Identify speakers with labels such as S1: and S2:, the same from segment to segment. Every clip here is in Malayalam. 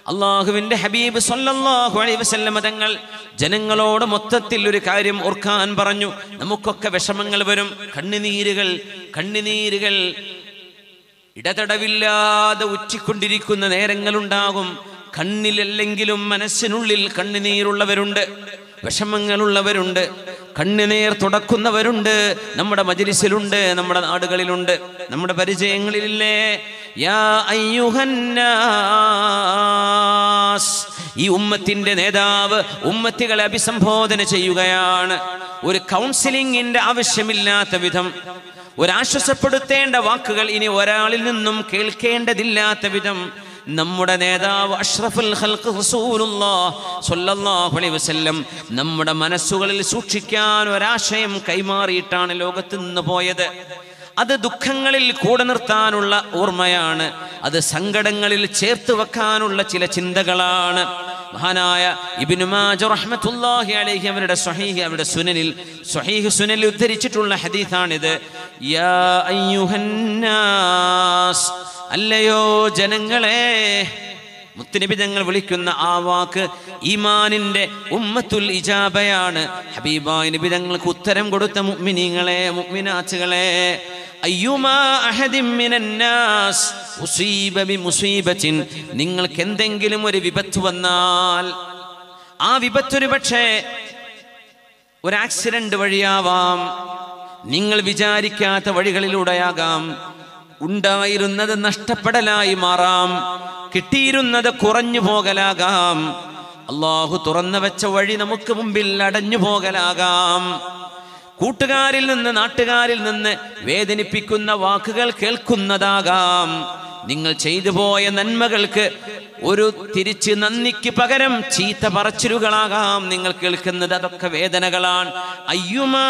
S1: അള്ളാഹുവിന്റെ ഹബീബ് സല്ലല്ലാഹു അലൈഹി വസല്ലമ തങ്ങൾ ജനങ്ങളോട് മൊത്തത്തിൽ ഒരു കാര്യം ഓർക്കാൻ പറഞ്ഞു നമുക്കൊക്കെ വിഷമങ്ങൾ വരും കണ്ണുനീരുകൾ കണ്ണുനീരുകൾ ഇടതടവില്ലാതെ ഉറ്റിക്കൊണ്ടിരിക്കുന്ന നേരങ്ങളുണ്ടാകും കണ്ണിലല്ലെങ്കിലും മനസ്സിനുള്ളിൽ കണ്ണുനീരുള്ളവരുണ്ട് വിഷമങ്ങളുള്ളവരുണ്ട് കണ്ണുനീർ തുടക്കുന്നവരുണ്ട് നമ്മുടെ മജിലിസിലുണ്ട് നമ്മുടെ നാടുകളിലുണ്ട് നമ്മുടെ പരിചയങ്ങളിലില്ലേ യാ അയ്യുഹന്നാസ് ഈ ഉമ്മത്തിന്റെ നേതാവ് ഉമ്മത്തികളെ അഭിസംബോധന ചെയ്യുകയാണ് ഒരു കൗൺസിലിംഗിന്റെ ആവശ്യമില്ലാത്ത വിധം ഒരാശ്വസപ്പെടുത്തേണ്ട വാക്കുകൾ ഇനി ഒരാളിൽ നിന്നും കേൾക്കേണ്ടതില്ലാത്ത വിധം നമ്മുടെ നേതാവ് അഷ്റഫുൽ ഖൽഖ് റസൂലുള്ളാഹ് സ്വല്ലല്ലാഹു അലൈഹി വസല്ലം നമ്മുടെ മനസ്സുകളിൽ സൂക്ഷിക്കാൻ ഒരാശയം കൈമാറിയിട്ടാണ് ലോകത്ത് നിന്ന് പോയത് അത് ദുഃഖങ്ങളിൽ കൂടെ നിർത്താനുള്ള ഓർമ്മയാണ് അത് സങ്കടങ്ങളിൽ ചേർത്ത് വെക്കാനുള്ള ചില ചിന്തകളാണ് മഹാനായ ഇബ്നു മാജ റഹ്മത്തുള്ളാഹി അലൈഹി അവരുടെ സ്വഹീഹ് അവരുടെ സുനനിൽ സ്വഹീഹ് സുനനിൽ ഉദ്ധരിച്ചിട്ടുള്ള ഹദീസാണിത് യാ അയ്യുഹന്നാസ് അല്ലയോ ജനങ്ങളെ മുത്തുനബി തങ്ങൾ വിളിക്കുന്ന ആ വാക്ക് ഈമാനിന്റെ ഉമ്മത്തുൽ ഇജാബയാണ് ഹബീബായ നബി തങ്ങൾക്ക് ഉത്തരം കൊടുത്ത മുഅ്മിനീങ്ങളെ മുഅ്മിനാത്തുകളെ അയ്യുമാ അഹദിൻ മിനന്നാസ് ഉസീബ ബിമുസീബത്തിൻ നിങ്ങൾക്ക് എന്തെങ്കിലും ഒരു വിപത്ത് വന്നാൽ ആ വിപത്ത് ഒരു പക്ഷേ ഒരു ആക്സിഡന്റ് വഴിയാവാം നിങ്ങൾ വിചാരിക്കാത്ത വഴികളിലൂടെയാകാം ഉണ്ടായിരുന്നത് നഷ്ടപ്പെടലായി മാറാം കിട്ടിയിരുന്നത് കുറഞ്ഞു പോകലാകാം അള്ളാഹു തുറന്നു വെച്ച വഴി നമുക്ക് മുമ്പിൽ അടഞ്ഞു പോകലാകാം കൂട്ടുകാരിൽ നിന്ന് നാട്ടുകാരിൽ നിന്ന് വേദനിപ്പിക്കുന്ന വാക്കുകൾ കേൾക്കുന്നതാകാം നിങ്ങൾ ചെയ്തു പോയ നന്മകൾക്ക് ഒരു തിരിച്ച് നന്ദിക്ക് പകരം ചീത്ത പറച്ചിലുകളാകാം നിങ്ങൾ കേൾക്കുന്നത് അതൊക്കെ വേദനകളാണ് അയ്യുമാ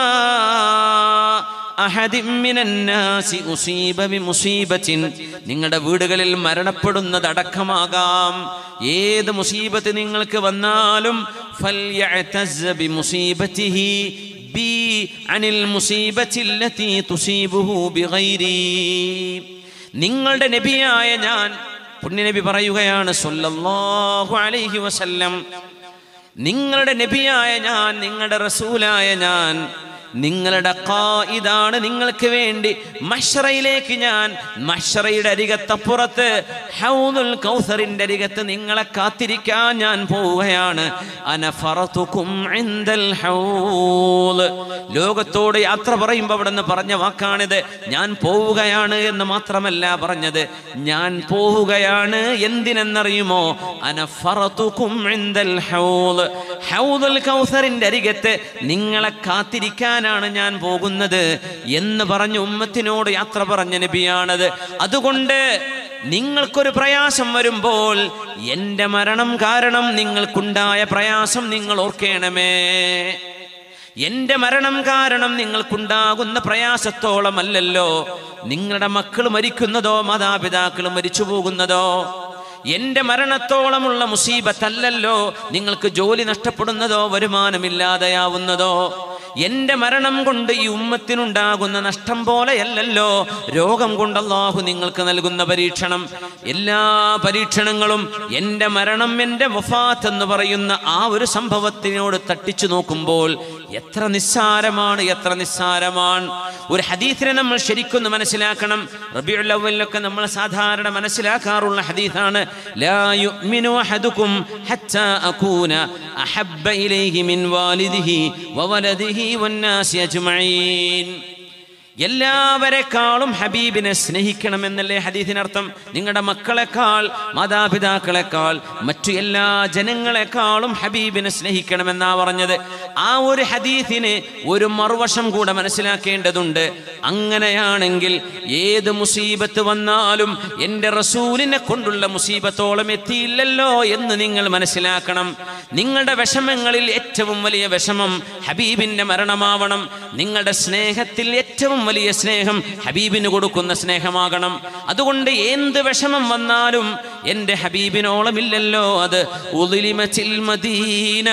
S1: അഹദിൻ മിനന്നാസി ഉസീബ ബിമുസീബത്തിൻ നിങ്ങളുടെ വീടുകളിൽ മരണപ്പെടുന്നതടക്കമാകാം ഏത് മുസീബത്ത് നിങ്ങൾക്ക് വന്നാലും ഫൽയഅ്തസ്സ ബിമുസീബത്തിഹി ബി അനിൽ മുസീബത്തില്ലത്തി തുസീബുഹു ബിഗൈരി നിങ്ങളുടെ നബിയായ ഞാൻ പുണ്യനബി പറയുകയാണ് സല്ലല്ലാഹു അലൈഹി വസല്ലം നിങ്ങളുടെ നബിയായ ഞാൻ നിങ്ങളുടെ റസൂലായ ഞാൻ നിങ്ങളുടെ ഇതാണ് നിങ്ങൾക്ക് വേണ്ടി മഷറയിലേക്ക് ഞാൻ മഷറയുടെ അരികത്തപ്പുറത്ത് ഹൗദുൽ കൗസറിന്റെ അരികത്ത് നിങ്ങളെ കാത്തിരിക്കാൻ ഞാൻ പോവുകയാണ് അനഫറതുക്കും ഇൻദൽ ഹൗദ് ലോകത്തോട് യാത്ര പറയുമ്പോൾ അവിടെ നിന്ന് പറഞ്ഞ വാക്കാണിത് ഞാൻ പോവുകയാണ് എന്ന് മാത്രമല്ല പറഞ്ഞത് ഞാൻ പോവുകയാണ് എന്തിനെന്നറിയുമോ അനഫറതുക്കും ഇൻദൽ ഹൗദ് ഹൗദുൽ കൗസറിന്റെ അരികത്ത് നിങ്ങളെ കാത്തിരിക്കാനാണ് ഞാൻ പോകുന്നത് എന്ന് പറഞ്ഞ് ഉമ്മത്തിനോട് യാത്ര പറഞ്ഞ നബിയാണത് അതുകൊണ്ട് നിങ്ങൾക്കൊരു പ്രയാസം വരുമ്പോൾ എൻ്റെ മരണം കാരണം നിങ്ങൾക്കുണ്ടായ പ്രയാസം നിങ്ങൾ ഓർക്കണമേ എന്റെ മരണം കാരണം നിങ്ങൾക്കുണ്ടാകുന്ന പ്രയാസത്തോളം അല്ലല്ലോ നിങ്ങളുടെ മക്കൾ മരിക്കുന്നതോ മാതാപിതാക്കൾ മരിച്ചു പോകുന്നതോ എന്റെ മരണത്തോളമുള്ള മുസീബത്തല്ലല്ലോ നിങ്ങൾക്ക് ജോലി നഷ്ടപ്പെടുന്നതോ വരുമാനമില്ലാതെയാവുന്നതോ എന്റെ മരണം കൊണ്ട് ഈ ഉമ്മത്തിനുണ്ടാകുന്ന നഷ്ടം പോലെയല്ലല്ലോ രോഗം കൊണ്ട് അള്ളാഹു നിങ്ങൾക്ക് നൽകുന്ന പരീക്ഷണം എല്ലാ പരീക്ഷണങ്ങളും എൻ്റെ മരണം എൻ്റെ വഫാത്ത് എന്ന് പറയുന്ന ആ ഒരു സംഭവത്തിനോട് തട്ടിച്ചു നോക്കുമ്പോൾ എത്ര നിസ്സാരമാണ് എത്ര നിസ്സാരമാണ് ഒരു ഹദീസിനെ നമ്മൾ ശരിക്കൊന്ന് മനസ്സിലാക്കണം റബിയുൽ അവ്വലിലൊക്കെ നമ്മൾ സാധാരണ മനസ്സിലാക്കാറുള്ള ഹദീസാണ് ലാ യുഅ്മിനു അഹദുക്കും ഹത്താ അകൂന അഹബ്ബ ഇലൈഹി മിൻ വാലിദിഹി വവലദിഹി വന്നാസി അജ്മഈൻ എല്ലാവരെക്കാളും ഹബീബിനെ സ്നേഹിക്കണമെന്നല്ലേ ഹദീസിനർത്ഥം നിങ്ങളുടെ മക്കളെക്കാൾ മാതാപിതാക്കളെക്കാൾ മറ്റു എല്ലാ ജനങ്ങളെക്കാളും ഹബീബിനെ സ്നേഹിക്കണമെന്നാ പറഞ്ഞത് ആ ഒരു ഹദീസിന് ഒരു മറുവശം കൂടെ മനസ്സിലാക്കേണ്ടതുണ്ട് അങ്ങനെയാണെങ്കിൽ ഏത് മുസീബത്ത് വന്നാലും എൻ്റെ റസൂലിനെ കൊണ്ടുള്ള മുസീബത്തോളം എത്തിയില്ലല്ലോ എന്ന് നിങ്ങൾ മനസ്സിലാക്കണം നിങ്ങളുടെ വിഷമങ്ങളിൽ ഏറ്റവും വലിയ വിഷമം ഹബീബിന്റെ മരണമാവണം നിങ്ങളുടെ സ്നേഹത്തിൽ ഏറ്റവും വലിയ സ്നേഹം ഹബീബിന് കൊടുക്കുന്ന സ്നേഹമാകണം അതുകൊണ്ട് എന്ത് വിഷമം വന്നാലും എൻ്റെ ഹബീബിനോളമില്ലല്ലോ അത് ഉളിമച്ചിൽ മദീന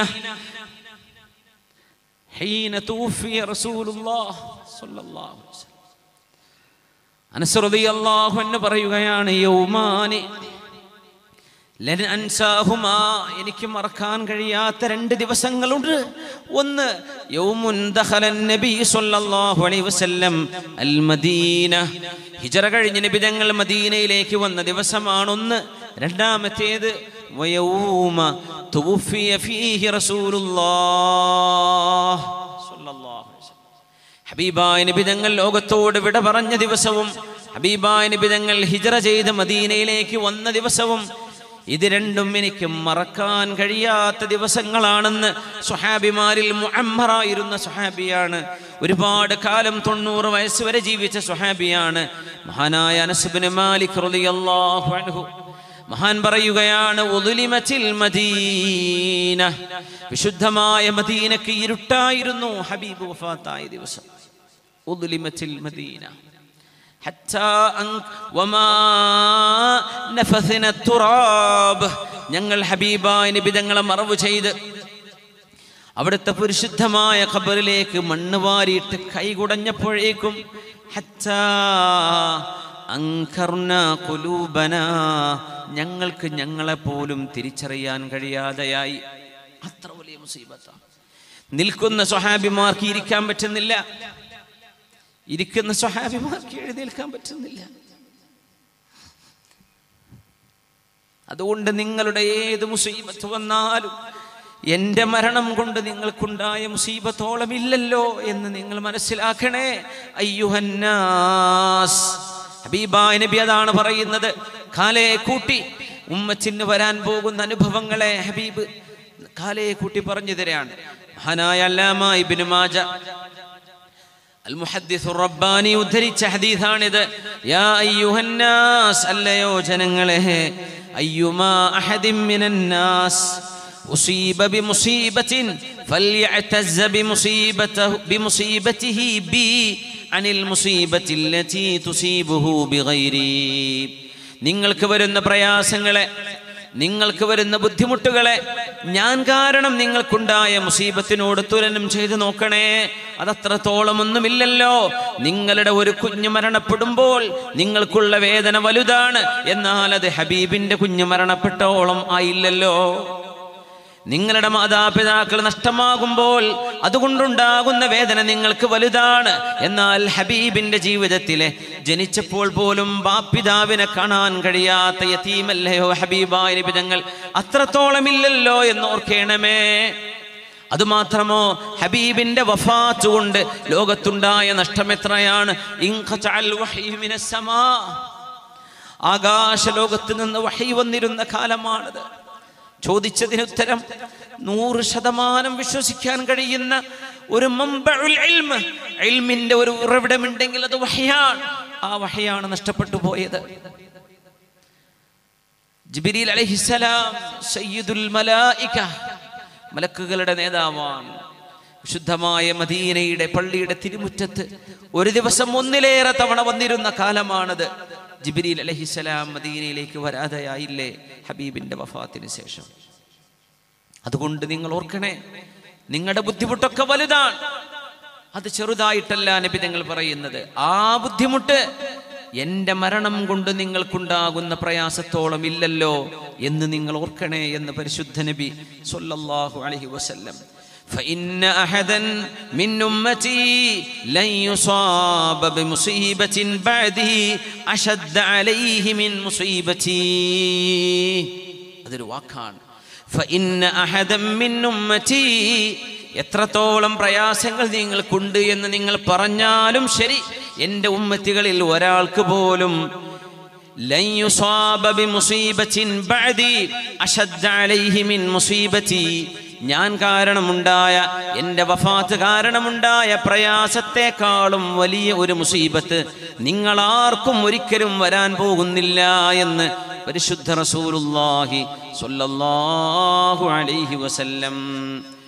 S1: حين توفي رسول الله صلى الله عليه وسلم അനസ് റളിയല്ലാഹു അൻഹു പറയുകയാണ് യൗമാനി ലൻ അൻസാഹുമാ എനിക്ക് മറക്കാൻ കഴിയാത്ത രണ്ട് ദിവസങ്ങളുണ്ട് ഒന്ന് യൗമുൻ ദഖലൻ നബി സ്വല്ലല്ലാഹു അലൈഹി വസല്ലം അൽ മദീന ഹിജറ കഴിഞ്ഞ നബി തങ്ങൾ മദീനയിലേക്ക് വന്ന ദിവസമാണ് ഒന്ന് രണ്ടാമത്തേത് വയൗമ തുവഫിയ ഫീഹി റസൂലുള്ളാഹ് സ്വല്ലല്ലാഹു അലൈഹി വസല്ലം ഹബീബായ നബി തങ്ങൾ ലോകത്തോട് വിട പറഞ്ഞ ദിവസവും ഹബീബായ നബി തങ്ങൾ ഹിജറ ചെയ്ത് മദീനയിലേക്ക് വന്ന ദിവസവും ഇത് രണ്ടും എനിക്ക് മറക്കാൻ കഴിയാത്ത ദിവസങ്ങളാണെന്ന് സുഹാബിമാരിൽ മുഅമ്മറായിരുന്ന സുഹാബിയാണ് ഒരുപാട് കാലം തൊണ്ണൂറ് വയസ്സ് വരെ ജീവിച്ച സുഹാബിയാണ് മഹാനായ അനസുബിന് മാലിക് റളിയല്ലാഹു അൻഹു മഹാൻ പറയുകയാണ് ഉദുലിമത്തിൽ മദീന വിശുദ്ധമായ മദീനക്ക് ഇരുട്ടായിരുന്നു ഹബീബ് വഫാത്തായ ദിവസം ഉദുലിമത്തിൽ മദീന حتى أن وما نفثنا التراب ഞങ്ങൾ ഹബീബായ നബി തങ്ങളെ മറവ് ചെയ്ത് അവിടുത്തെ പരിശുദ്ധമായ ഖബറിലേക്ക് മണ്ണ് വാരിയിട്ട് കൈകുടഞ്ഞപ്പോഴേക്കും ഹത്താ അങ്കർന കുലൂബന ഞങ്ങൾക്ക് ഞങ്ങളെ പോലും തിരിച്ചറിയാൻ കഴിയാതെയായി അത്ര വലിയ മുസീബത്താണ് നിൽക്കുന്ന സ്വഹാബിമാർക്ക് ഇരിക്കാൻ പറ്റുന്നില്ല ഇരിക്കുന്ന സ്വഹാബിമാർക്ക് എഴുന്നേൽക്കാൻ പറ്റുന്നില്ല അതുകൊണ്ട് നിങ്ങളുടെ ഏത് മുസീബത്ത് വന്നാലും എൻ്റെ മരണം കൊണ്ട് നിങ്ങൾക്കുണ്ടായ മുസീബത്തോളം ഇല്ലല്ലോ എന്ന് നിങ്ങൾ മനസ്സിലാക്കണേ അയ്യുഹന്നാസ് ഹബീബായ നബി അതാണ് പറയുന്നത് കാലയെ കൂട്ടി ഉമ്മച്ചിന് വരാൻ പോകുന്ന അനുഭവങ്ങളെ ഹബീബ് കാലയെ കൂട്ടി പറഞ്ഞു തരാണ് മഹാനായ അല്ലാമ ഇബ്നു മാജ അൽ മുഹദ്ദിസു റബ്ബാനി ഉദ്ധരിച്ച ഹദീസാണിത് യാ അയ്യുഹന്നാസ് അല്ലയോ ജനങ്ങളെ അയ്യുമാ അഹദിൻ മിനന്നാസ് أصيب بمصيبة فليعتز بمصيبته بمصيبته بي عن المصيبة التي تصيبه بغيري നിങ്ങൾക്ക് വരുന്ന പ്രയാസങ്ങളെ നിങ്ങൾക്ക് വരുന്ന ബുദ്ധിമുട്ടുകളെ ഞാൻ കാരണം നിങ്ങൾക്കുണ്ടായ മുസീബത്തിനോട് തുലനം ചെയ്തു നോക്കണേ അതത്രത്തോളം ഒന്നുമില്ലല്ലോ നിങ്ങളുടെ ഒരു കുഞ്ഞ് മരണപ്പെടുമ്പോൾ നിങ്ങൾക്കുള്ള വേദന വലുതാണ് എന്നാൽ അത് ഹബീബിന്റെ കുഞ്ഞ് മരണപ്പെട്ടോളം ആയില്ലല്ലോ നിങ്ങളുടെ മാതാപിതാക്കൾ നഷ്ടമാകുമ്പോൾ അതുകൊണ്ടുണ്ടാകുന്ന വേദന നിങ്ങൾക്ക് വലുതാണ് എന്നാൽ ഹബീബിന്റെ ജീവിതത്തിലെ ജനിച്ചപ്പോൾ പോലും ബാപ്പിതാവിനെ കാണാൻ കഴിയാത്ത യതീമല്ലയോ ഹബീബായ നിബിതങ്ങൾ അത്രത്തോളം ഇല്ലല്ലോ എന്ന് ഓർക്കേണമേ അതുമാത്രമോ ഹബീബിന്റെ വഫാത്ത് കൊണ്ട് ലോകത്തുണ്ടായ നഷ്ടം എത്രയാണ് ഇൻഖതഅൽ വഹ്യു മിനസ്സമാ. ആകാശ ലോകത്ത് നിന്ന് വഹി വന്നിരുന്ന കാലമാണത് ചോദിച്ചതിന് ഉത്തരം നൂറ് ശതമാനം വിശ്വസിക്കാൻ കഴിയുന്ന ഒരു മമ്പഉൽ ഇൽമ് ഇൽമിന്റെ ഒരു ഉറവിടമുണ്ടെങ്കിൽ അത് വഹയാണ് ആ വഹയാണ് നഷ്ടപ്പെട്ടു പോയത് ജിബിരിൽ അലൈഹിസ്സലാം സയ്യിദുൽ മലായിക മലക്കുകളുടെ നേതാവാണ് വിശുദ്ധമായ മദീനയുടെ പള്ളിയുടെ തിരുമുറ്റത്ത് ഒരു ദിവസം ഒന്നിലേറെ തവണ വന്നിരുന്ന കാലമാണത് ജിബിരിൽ അലഹിസലാം മദീനയിലേക്ക് വരാതെയായില്ലേ ഹബീബിന്റെ വഫാത്തിന് ശേഷം അതുകൊണ്ട് നിങ്ങൾ ഓർക്കണേ നിങ്ങളുടെ ബുദ്ധിമുട്ടൊക്കെ വലുതാണ് അത് ചെറുതായിട്ടല്ല നബി നിങ്ങൾ പറയുന്നത് ആ ബുദ്ധിമുട്ട് എന്റെ മരണം കൊണ്ട് നിങ്ങൾക്കുണ്ടാകുന്ന പ്രയാസത്തോളം ഇല്ലല്ലോ എന്ന് നിങ്ങൾ ഓർക്കണേ എന്ന് പരിശുദ്ധ നബി സല്ലല്ലാഹു അലൈഹി വസല്ലം فإن أحدا من أمتي لن يصاب بمصيبة بعدي أشد عليه من مصيبتي അതൊരു വാക്കാണ് فإن أحدا من أمتي എത്രത്തോളം പ്രയാസങ്ങൾ നിങ്ങൾക്കുണ്ട് എന്ന് നിങ്ങൾ പറഞ്ഞാലും ശരി എൻ്റെ ഉമ്മത്തികളിൽ ഒരാൾക്ക് പോലും لن يصاب بمصيبة بعدي أشد عليه من مصيبتي ഞാൻ കാരണമുണ്ടായ എൻ്റെ വഫാത്ത് കാരണമുണ്ടായ പ്രയാസത്തെക്കാളും വലിയ ഒരു മുസീബത്ത് നിങ്ങളാർക്കും ഒരിക്കലും വരാൻ പോകുന്നില്ല എന്ന് പരിശുദ്ധ റസൂലുള്ളാഹി സ്വല്ലല്ലാഹു അലൈഹി വസല്ലം